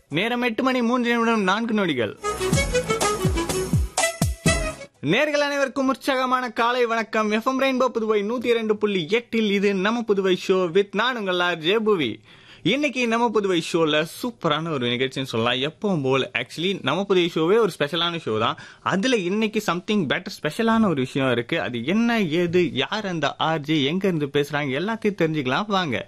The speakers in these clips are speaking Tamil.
நேரம் எட்டு மணி மூன்று நிமிடம் நான்கு நொடிகள் நேர்கள் அனைவருக்கும் உற்சாகமான காலை வணக்கம் எஃப்எம் ரெயின்போ புதுவை நூத்தி இரண்டு புள்ளி எட்டில் இது நம்ம புதுவை ஷோ வித் நான் உங்கள் ஜே புவி இன்னைக்கு நம்ம புதுவை ஷோல சூப்பரான ஒரு நிகழ்ச்சின்னு சொல்லலாம் எப்பவும் போல் ஆக்சுவலி நம்ம புதுவை ஷோவே ஒரு ஸ்பெஷலான ஷோ தான் அதுல இன்னைக்கு சம்திங் பெட்டர் ஸ்பெஷலான ஒரு விஷயம் இருக்கு அது என்ன ஏது யார் அந்த ஆர்ஜே எங்க இருந்து பேசுறாங்க எல்லாத்தையும் தெரிஞ்சுக்கலாம் வாங்க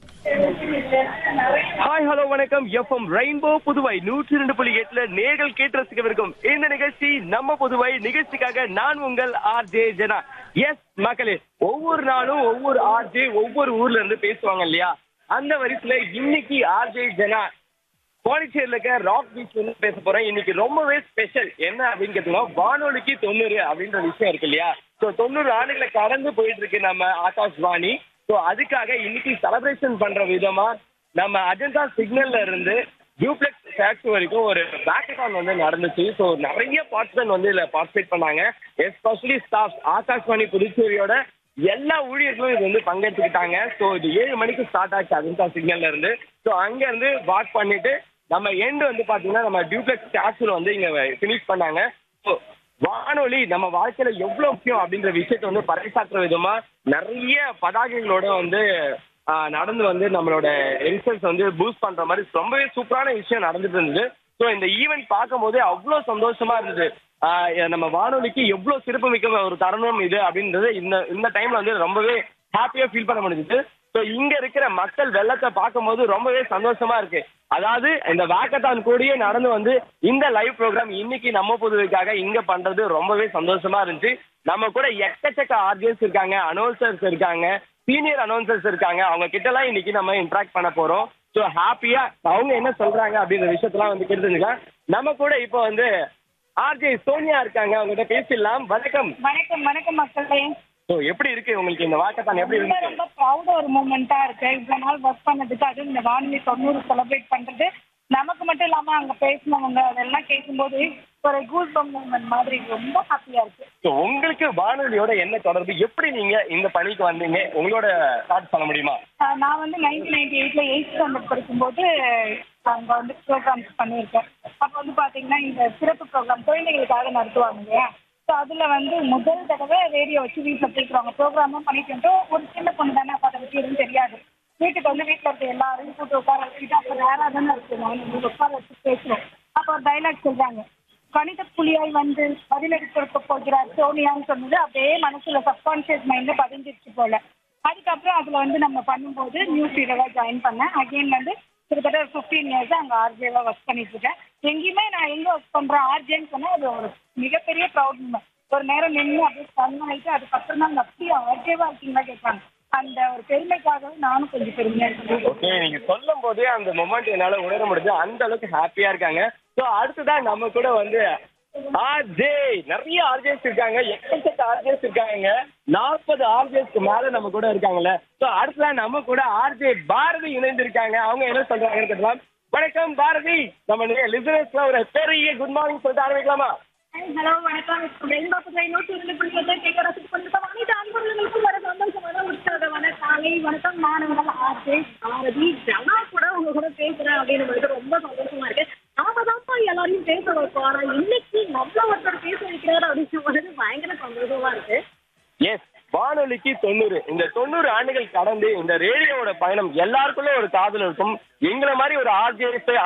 ஹாய் ஹலோ வணக்கம் எஃப்எம் ரெயின்போ புதுவை நூற்றி ரெண்டு புள்ளி எட்டுல நேர்கள் கேட்டு ரசிக்கவிருக்கும் இந்த நிகழ்ச்சி நம்ம புதுவை நிகழ்ச்சிக்காக நான் உங்கள் ஆர் ஜே ஜனா எஸ் மக்களே ஒவ்வொரு நாளும் ஒவ்வொரு ஆர் ஜே ஒவ்வொரு ஊர்ல இருந்து பேசுவாங்க இல்லையா அந்த வரிசையில இன்னைக்கு ஆர் ஜே ஜனா பாண்டிச்சேரியில இருக்க ராக் பீச் வந்து பேச போறேன் இன்னைக்கு ரொம்பவே ஸ்பெஷல் என்ன அப்படின்னு கேட்டீங்கன்னா வானொலிக்கு தொண்ணூறு அப்படின்ற விஷயம் இருக்கு இல்லையா ஸோ தொண்ணூறு ஆண்டுகளை கடந்து போயிட்டு இருக்கு நம்ம ஆகாஷ்வாணி ஸோ அதுக்காக இன்னைக்கு செலிப்ரேஷன் பண்ற விதமா நம்ம அஜந்தா சிக்னல்ல இருந்து டியூப்ளெக்ஸ் ஃபேக்ட்ரி வரைக்கும் ஒரு பேக்கத்தான் வந்து நடந்துச்சு ஸோ நிறைய பார்ட்டிசன் வந்து இதுல பார்ட்டிசிபேட் பண்ணாங்க எஸ்பெஷலி ஸ்டாஃப் ஆகாஷ்வாணி புதுச்சேரியோட எல்லா ஊழியர்களும் இது வந்து பங்கெடுத்துக்கிட்டாங்க ஸோ இது ஏழு மணிக்கு ஸ்டார்ட் ஆச்சு அஜந்தா சிக்னல்ல இருந்து ஸோ அங்க இருந்து வாக் பண்ணிட்டு நம்ம எண்டு வந்து பாத்தீங்கன்னா நம்ம டியூப்ளெக்ஸ் ஸ்டாச்சுல வந்து இங்க ஃபினிஷ் பண்ணாங்க ஸோ வானொலி நம்ம வாழ்க்கையில எவ்வளவு முக்கியம் அப்படின்ற விஷயத்தை வந்து பறைசாற்றுற விதமா நிறைய பதாகைகளோட வந்து ஆஹ், நடந்து வந்து நம்மளோட யங்ஸ்டர்ஸ் வந்து பூஸ்ட் பண்ற மாதிரி ரொம்பவே சூப்பரான விஷயம் நடந்துட்டு இருந்தது ஸோ இந்த ஈவெண்ட் பார்க்கும்போது அவ்வளோ சந்தோஷமா இருந்தது ஆஹ், நம்ம வானொலிக்கு எவ்வளவு சிறப்பு மிக்க ஒரு தருணம் இது அப்படின்றது இந்த இந்த டைம்ல வந்து ரொம்பவே ஹாப்பியா ஃபீல் பண்ண முடிஞ்சுது ஸோ இங்க இருக்கிற மக்கள் வெள்ளத்தை பார்க்கும்போது ரொம்பவே சந்தோஷமா இருக்கு அதாவது இந்த வேக்கத்தான் கூடயே நடந்து வந்து இந்த லைவ் ப்ரோக்ராம் இன்னைக்கு நம்ம புதுவைக்காக இங்க பண்றது ரொம்பவே சந்தோஷமா இருந்துச்சு நம்ம கூட எக்கச்சக்க ஆர்ஜியன்ஸ் இருக்காங்க அனௌன்சர்ஸ் இருக்காங்க சீனியர் அனௌன்சர்ஸ் இருக்காங்க அவங்க கிட்ட எல்லாம் இன்னைக்கு நம்ம இன்ட்ராக்ட் பண்ண போறோம் ஸோ ஹாப்பியா அவங்க என்ன சொல்றாங்க அப்படின்ற விஷயத்தெல்லாம் வந்து கேட்டுருக்கலாம் நம்ம கூட இப்போ வந்து ஆர்ஜே சோனியா இருக்காங்க அவங்க கிட்ட பேசிடலாம் வணக்கம் வணக்கம் வணக்கம் மக்களே ஸோ எப்படி இருக்கு உங்களுக்கு இந்த வாக்கத்தான் எப்படி ரொம்ப இருக்கு ரொம்ப ப்ரௌட் ஒரு மூமெண்டா இருக்கு இவ்வளவு நாள் ஒர்க் பண்ணதுக்கு அதுவும் இந்த வானொலி தொண்ணூறு செலிப்ரேட் பண்றது நமக்கு மட்டும் இல்லாம அங்க பேசினவங்க அதெல்லாம் கேட்கும்போது ஒரு கூஸ் பம் மூமெண்ட் மாதிரி ரொம்ப ஹாப்பியா இருக்கு ஸோ உங்களுக்கு வானொலியோட என்ன தொடர்பு எப்படி நீங்க இந்த பணிக்கு வந்தீங்க உங்களோட ஸ்டார்ட் பண்ண முடியுமா ஆஹ் நான் வந்து நைன்டீன் நைன்டி எயிட்ல எயிட் ஸ்டாண்டர்ட் படிக்கும்போது அங்க வந்து ப்ரோக்ராம்ஸ் பண்ணியிருக்கேன் அப்போ வந்து பாத்தீங்கன்னா இந்த சிறப்பு ப்ரோக்ராம் குழந்தைகளுக்காக நடத்துவாங்க இல்லையா ஸோ அதுல வந்து முதல் தடவை ரேடியோ வச்சு வீட்டில் பேசுவாங்க ப்ரோக்ராமும் பண்ணிட்டு இருந்தோம். ஒரு சின்ன பொண்ணு தானே அப்போ அதை பற்றி எதுவும் தெரியாது வீட்டுக்கு வந்து வீட்டில் இருக்க எல்லாரையும் கூட்டு உட்கார வச்சுட்டு அப்போ நேராக தானே இருக்கு நான் உட்கார வச்சு பேசுறோம் அப்போ ஒரு டைலாக் சொல்றாங்க கணித புலியாய் வந்து பதிலடி கொடுக்க போகிறார் சோனியான்னு சொன்னது அப்படியே மனசுல சப்கான்சியஸ் மைண்ட்ல பதிஞ்சிருச்சு போல அதுக்கப்புறம் அதுல வந்து நம்ம பண்ணும்போது நியூஸ் ரீடரா ஜாயின் பண்ணேன் அகைன் வந்து கிட்டத்தட்ட ஒரு ஃபிஃப்டீன் இயர்ஸ் அங்க ஆர்ஜேவா ஒர்க் பண்ணிட்டு இருக்கேன் எங்கேயுமே நான் எங்க ஒர்க் பண்றேன் ஆர்ஜேன்னு சொன்னா அது ஒரு மிகப்பெரிய ப்ரௌட் ஒரு நேரம் நின்று அப்படியே ஸ்டன் ஆயிட்டு அதுக்கப்புறம் தான் அப்படியே ஆர்ஜேவா இருக்கீங்களா கேட்பாங்க அந்த ஒரு பெருமைக்காகவே நானும் கொஞ்சம் பெருமையா இருக்கேன் ஓகே நீங்க சொல்லும் போதே அந்த மொமெண்ட் என்னால உணர முடியுது அந்த அளவுக்கு ஹாப்பியா இருக்காங்க ஸோ அடுத்ததான் நம்ம கூட வந்து ஆர்ஜே நிறைய ஆர்ஜேஸ் இருக்காங்க எக்கச்சக்க ஆர்ஜேஸ் இருக்காங்க நாற்பது ஆர்ஜேஸ்க்கு மேல நம்ம கூட இருக்காங்கல்ல ஸோ அடுத்ததான் நம்ம கூட ஆர்ஜே பாரதி இணைந்திருக்காங்க அவங்க என்ன சொல்றாங்கன்னு கேட்கலாம் வணக்கம் பாரதி நம்ம லிசனர்ஸ்ல ஒரு பெரிய குட் மார்னிங் சொல்லிட்டு ஆரம்பிக்கலாமா ஹலோ வணக்கம் ரெயின்போ புதுவை நூற்றி இரண்டு புள்ளி எட்டு கேட்க ரசித்து கொண்டிருக்கும் அனைத்து அன்பர்களுக்கும் வர சந்தோஷமான உற்சாகமான காலை வணக்கம் மாணவர்கள் ஆர்ஜே பாரதி ஜனா கூட உங்க கூட பேசுறேன் அப்படின்னு சொல்லிட்டு ரொம்ப சந்தோஷமா இருக்கு நாம தான்ப்பா எல்லாரையும் பேச வைப்போம் ஆனா இன்னைக்கு நம்மள ஒருத்தர் பேச வைக்கிறாரு அப்படின்னு சொல்றது பயங்கர சந்தோஷமா இருக்கு எஸ் வானொலிக்கு தொண்ணூறு இந்த தொண்ணூறு ஆண்டுகள் கடந்து இந்த ரேடியோவோட பயணம் எல்லாருக்குள்ள ஒரு காதல் இருக்கும் எங்களை மாதிரி ஒரு ஆர்ஜிஎஸ்